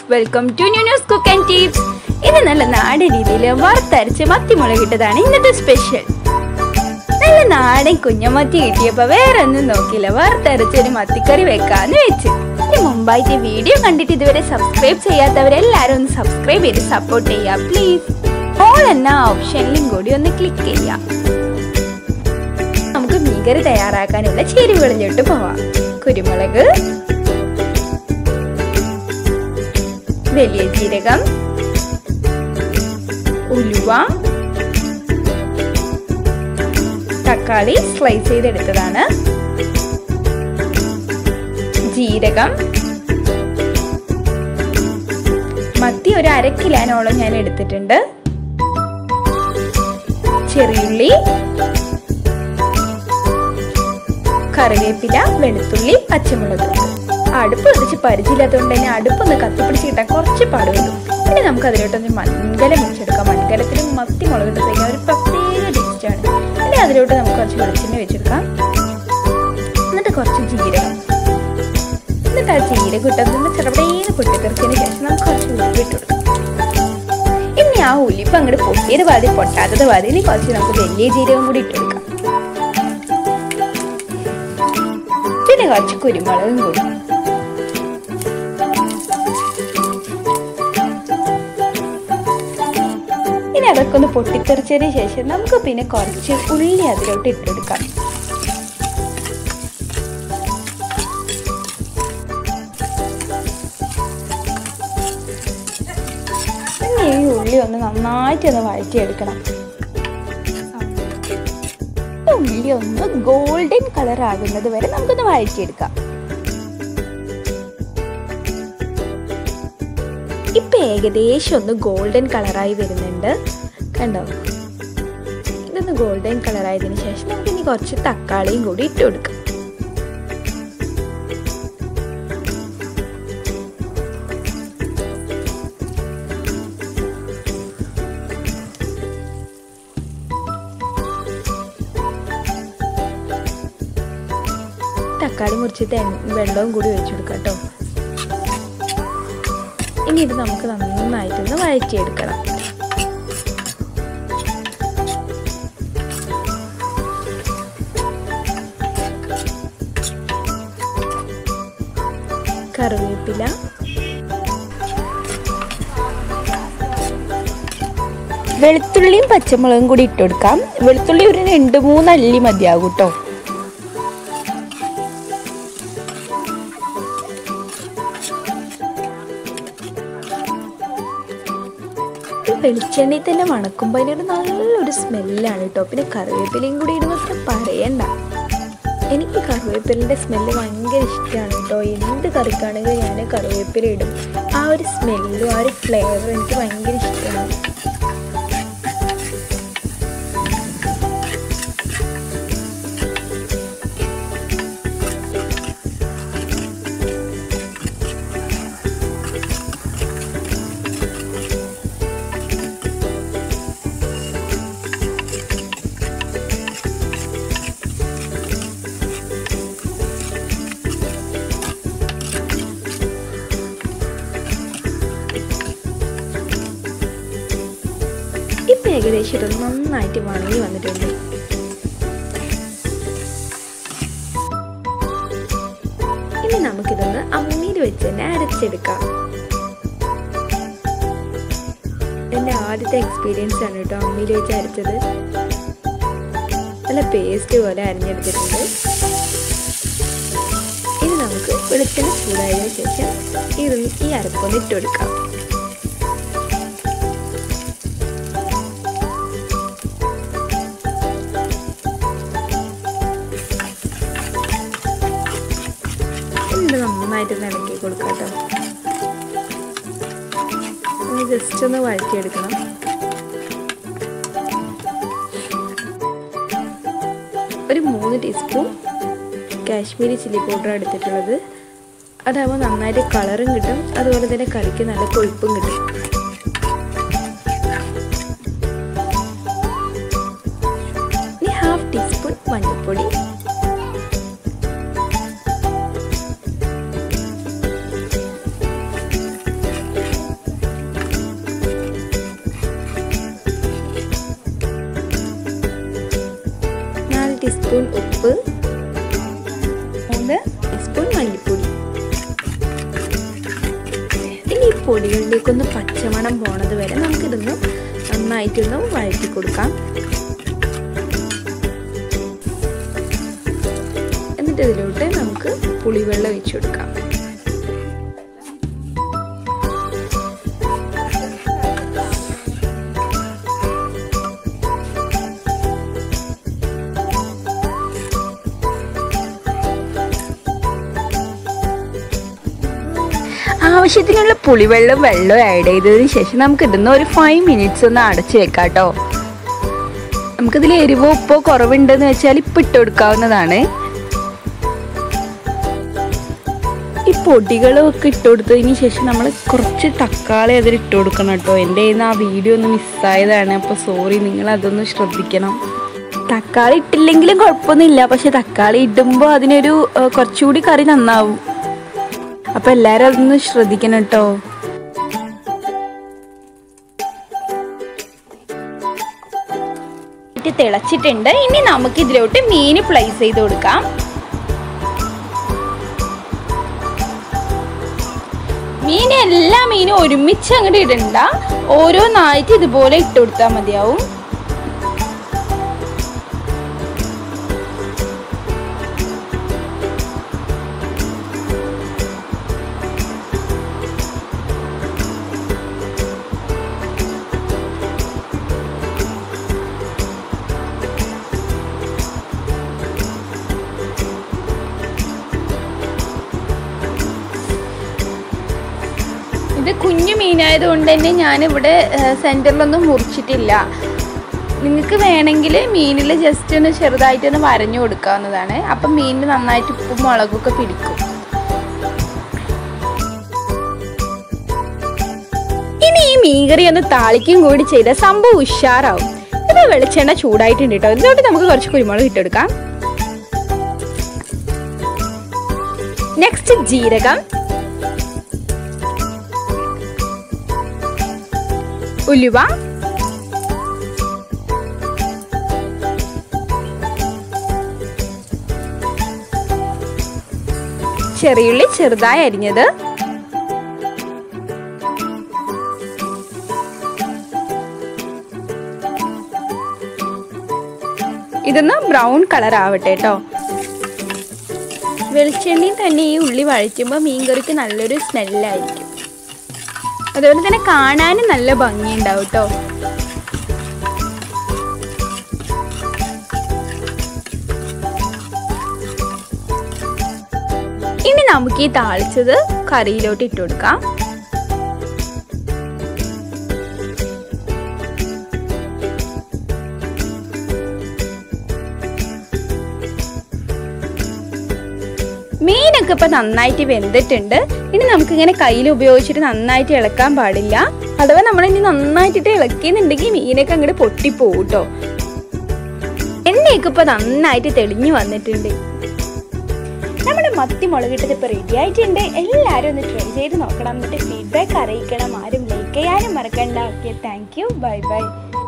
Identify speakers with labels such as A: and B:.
A: welcome to new news cook and tips ഇത് നല്ല നാടൻ രീതിയിൽ വറുത്തരച്ച് മത്തിമുളകിട്ടതാണ് ഇന്നത്തെ സ്പെഷ്യൽ നല്ല നാടൻ കുഞ്ഞമത്തി കിട്ടിയപ്പോ വേറെ ഒന്നും നോക്കില്ല വറുത്തരച്ചൊരു മത്തിക്കറി വെക്കാന്ന് വെച്ച് ഇതിന് മുമ്പായിട്ട് വീഡിയോ കണ്ടിട്ട് ഇതുവരെ സബ്സ്ക്രൈബ് ചെയ്യാത്തവരെല്ലാരും ഒന്ന് സബ്സ്ക്രൈബ് ചെയ്ത് സപ്പോർട്ട് ചെയ്യാം പ്ലീസ് ഓൾ എന്ന ഓപ്ഷനിലും കൂടി ഒന്ന് ക്ലിക്ക് ചെയ്യാം നമുക്ക് മീൻകറി തയ്യാറാക്കാനുള്ള ചേരുവകളിലോട്ട് പോവാം കുരുമുളക് വലിയ ജീരകം ഉലുവ തക്കാളി സ്ലൈസ് ചെയ്തെടുത്തതാണ് ജീരകം മത്തി ഒരു അര കിലോനോളം ഞാൻ എടുത്തിട്ടുണ്ട് ചെറിയുള്ളി കറിവേപ്പില വെളുത്തുള്ളി പച്ചമുളക് അടുപ്പ് കത്തിച്ച് പരിചയമില്ലാത്തതുകൊണ്ട് തന്നെ അടുപ്പൊന്ന് കത്തിപ്പിടിച്ച് കിട്ടാൻ കുറച്ച് പാടുള്ളൂ പിന്നെ നമുക്ക് അതിലോട്ടൊന്ന് മൺകലം വെച്ചെടുക്കാം മൺകലത്തിൽ മത്തി മുളക് ഇട്ട് കഴിഞ്ഞാൽ ഒരു പ്രത്യേക ടേസ്റ്റാണ് പിന്നെ അതിലോട്ട് നമുക്ക് കുറച്ച് വെളിച്ചെണ്ണ വെച്ചെടുക്കാം എന്നിട്ട് കുറച്ച് ജീരകം എന്നിട്ട് ആ ജീരകം ഇട്ടതിന് ചെറുപടേന്ന് പൊട്ടിത്തെറിച്ചതിന് ശേഷം നമുക്ക് കുറച്ച് ഉപ്പ് ഇട്ട് കൊടുക്കാം ഇനി ആ ഉലിപ്പ് അങ്ങോട്ട് പൊട്ടിയത് പാതി പൊട്ടാത്തത് പാതി ഇനി കുറച്ച് നമുക്ക് വലിയ ജീരകം കൂടി ഇട്ട് കൊടുക്കാം പിന്നെ കുറച്ച് കുരുമുളകും കൂടി ഇനി അതൊക്കെ ഒന്ന് പൊട്ടിത്തെറിച്ചതിന് ശേഷം നമുക്ക് പിന്നെ കുറച്ച് ഉള്ളി അതിലോട്ട് ഇട്ടെടുക്കാം ഇനി ഈ ഉള്ളി ഒന്ന് നന്നായിട്ട് ഒന്ന് വഴറ്റിയെടുക്കണം ഉള്ളി ഒന്ന് ഗോൾഡൻ കളർ ആകുന്നത് വരെ നമുക്കൊന്ന് വഴറ്റിയെടുക്കാം ഇപ്പൊ ഏകദേശം ഒന്ന് ഗോൾഡൻ കളറായി വരുന്നുണ്ട് കണ്ടോ ഇതൊന്ന് ഗോൾഡൻ കളറായതിനു ശേഷം നമുക്ക് ഇനി കുറച്ച് തക്കാളിയും കൂടി ഇട്ട് കൊടുക്കാം തക്കാളി മുറിച്ചിട്ട് വെള്ളവും കൂടി ഒഴിച്ചു കൊടുക്കാം കേട്ടോ ഇനി ഇത് നമുക്ക് നന്നായിട്ടൊന്ന് വഴറ്റിയെടുക്കണം കറിവേപ്പില വെളുത്തുള്ളിയും പച്ചമുളകും കൂടി ഇട്ട് കൊടുക്കാം വെളുത്തുള്ളി ഒരു രണ്ട് മൂന്ന് അല്ലി മതിയാകും കേട്ടോ വെളിച്ചെണ്ണയിൽ തന്നെ മണക്കുമ്പോൾ അതിനൊരു നല്ലൊരു സ്മെല്ലാണ് കേട്ടോ പിന്നെ കറിവേപ്പിലയും കൂടി ഇടുമ്പോൾ പറയണ്ട എനിക്ക് കറിവേപ്പിലിൻ്റെ സ്മെല്ല് ഭയങ്കര ഇഷ്ടമാണ് കേട്ടോ എന്ത് കറിക്കാണെങ്കിലും ഞാൻ കറിവേപ്പില ഇടും ആ ഒരു സ്മെല്ലും ആ ഒരു ഫ്ലേവറും എനിക്ക് ഭയങ്കര ഇഷ്ടമാണ് ഇപ്പൊ ഏകദേശം ഇത് നന്നായിട്ട് വണങ്ങി വന്നിട്ടുണ്ട് ഇനി നമുക്കിതൊന്ന് അമ്മിയിൽ വെച്ച് തന്നെ അരച്ചെടുക്കാം എൻ്റെ ആദ്യത്തെ എക്സ്പീരിയൻസ് ആണ് കേട്ടോ അമ്മിയിൽ വെച്ച് അരച്ചത് നല്ല പേസ്റ്റ് പോലെ അരിഞ്ഞെടുത്തിട്ടുണ്ട് ഇനി നമുക്ക് വെളിച്ചെണ്ണ ചൂടായതിനു ശേഷം ഈ ഈ അരപ്പൊന്ന് ഇട്ട് കൊടുക്കാം ഇത് നന്നായിട്ട് ഇളക്കി കൊടുക്കാം കേട്ടോ ജസ്റ്റ് ഒന്ന് വഴറ്റിയെടുക്കണം ഒരു മൂന്ന് ടീസ്പൂൺ കാശ്മീരി ചില്ലി പൗഡർ എടുത്തിട്ടുള്ളത് അതാവുമ്പോൾ നന്നായിട്ട് കളറും കിട്ടും അതുപോലെ തന്നെ കറിക്ക് നല്ല കൊഴുപ്പും കിട്ടും ഇനി ഹാഫ് ടീസ്പൂൺ മഞ്ഞൾപ്പൊടി ടീസ്പൂൺ ഉപ്പ് മൂന്ന് ടീസ്പൂൺ മല്ലിപ്പൊടി ഇനി ഈ പൊടികളിലേക്കൊന്ന് പച്ചമണം പോണത് വരെ നമുക്കിതൊന്ന് നന്നായിട്ടൊന്ന് വഴറ്റി കൊടുക്കാം എന്നിട്ട് ഇതിലോട്ട് നമുക്ക് പുളിവെള്ളം ഒഴിച്ചു കൊടുക്കാം ആവശ്യത്തിനുള്ള പുളിവെള്ളം വെള്ളം ആഡ് ചെയ്തതിന് ശേഷം നമുക്ക് ഇടുന്ന ഒരു ഫൈവ് മിനിറ്റ്സ് ഒന്ന് അടച്ചു വെക്കാം കേട്ടോ നമുക്കിതിൽ എരിവോ ഉപ്പോ കുറവുണ്ടെന്ന് വെച്ചാൽ ഇപ്പം ഇട്ട് കൊടുക്കാവുന്നതാണ് ഈ പൊടികളൊക്കെ ഇട്ട് കൊടുത്തതിന് ശേഷം നമ്മൾ കുറച്ച് തക്കാളി അതിൽ ഇട്ട് കൊടുക്കണം കേട്ടോ എൻ്റെ കയ്യിൽ നിന്ന് ആ വീഡിയോ ഒന്ന് മിസ്സായതാണ് അപ്പോൾ സോറി നിങ്ങൾ അതൊന്ന് ശ്രദ്ധിക്കണം തക്കാളി ഇട്ടില്ലെങ്കിലും കുഴപ്പമൊന്നുമില്ല പക്ഷെ തക്കാളി ഇടുമ്പോൾ അതിനൊരു ഏഹ്, കുറച്ചുകൂടി കറി നന്നാവും അപ്പൊ എല്ലാരും അതൊന്ന് ശ്രദ്ധിക്കണം കേട്ടോ തിളച്ചിട്ടുണ്ട് ഇനി നമുക്ക് ഇതിലോട്ട് മീൻ പ്ലേസ് ചെയ്ത് കൊടുക്കാം മീൻ എല്ലാ മീനും ഒരുമിച്ച് അങ്ങോട്ട് ഇടണ്ട ഓരോന്നായിട്ട് ഇതുപോലെ ഇട്ട് കൊടുത്താൽ മതിയാവും ഇത് കുഞ്ഞു മീനായത് കൊണ്ട് തന്നെ ഞാനിവിടെ സെൻറ്ററിലൊന്നും മുറിച്ചിട്ടില്ല നിങ്ങൾക്ക് വേണമെങ്കിൽ മീനിൽ ജസ്റ്റ് ഒന്ന് ചെറുതായിട്ടൊന്ന് വരഞ്ഞു കൊടുക്കാവുന്നതാണ് അപ്പം മീനിന് നന്നായിട്ട് ഉപ്പും മുളകൊക്കെ പിടിക്കും ഇനി ഈ മീൻകറി ഒന്ന് താളിക്കും കൂടി ചെയ്ത സംഭവം ഉഷാറാവും ഇത് വെളിച്ചെണ്ണ ചൂടായിട്ടുണ്ട് കേട്ടോ ഇതിലോട്ട് നമുക്ക് കുറച്ച് കുരുമുളക് ഇട്ടെടുക്കാം നെക്സ്റ്റ് ജീരകം ഉലുവ ചെറിയുള്ളി ചെറുതായി അരിഞ്ഞത് ഇതൊന്ന് ബ്രൗൺ കളർ ആവട്ടെ കേട്ടോ വെളിച്ചെണ്ണയിൽ തന്നെ ഈ ഉള്ളി വഴറ്റുമ്പോൾ മീൻകറിക്ക് നല്ലൊരു സ്മെല്ലായിരിക്കും അതുപോലെ തന്നെ കാണാനും നല്ല ഭംഗിയുണ്ടാവും കേട്ടോ ഇനി നമുക്ക് ഈ താളിച്ചത് കറിയിലോട്ട് ഇട്ട് കൊടുക്കാം മീനൊക്കെ ഇപ്പൊ നന്നായിട്ട് വെന്തിട്ടുണ്ട് ഇനി നമുക്ക് ഇങ്ങനെ കയ്യിൽ ഉപയോഗിച്ചിട്ട് നന്നായിട്ട് ഇളക്കാൻ പാടില്ല അഥവാ നമ്മൾ ഇനി നന്നായിട്ടിട്ട് ഇളക്കിയെന്നുണ്ടെങ്കിൽ മീനൊക്കെ അങ്ങോട്ട് പൊട്ടിപ്പോവും കേട്ടോ എണ്ണയൊക്കെ ഇപ്പൊ നന്നായിട്ട് തെളിഞ്ഞു വന്നിട്ടുണ്ട് നമ്മുടെ മത്തി മുളകിട്ടത് ഇപ്പൊ റെഡി ആയിട്ടുണ്ട് എല്ലാവരും ഒന്ന് ട്രൈ ചെയ്ത് നോക്കണം എന്നിട്ട് ഫീഡ്ബാക്ക് അറിയിക്കണം ആരും ലൈക്ക് ചെയ്യാനും മറക്കണ്ട okay thank you bye by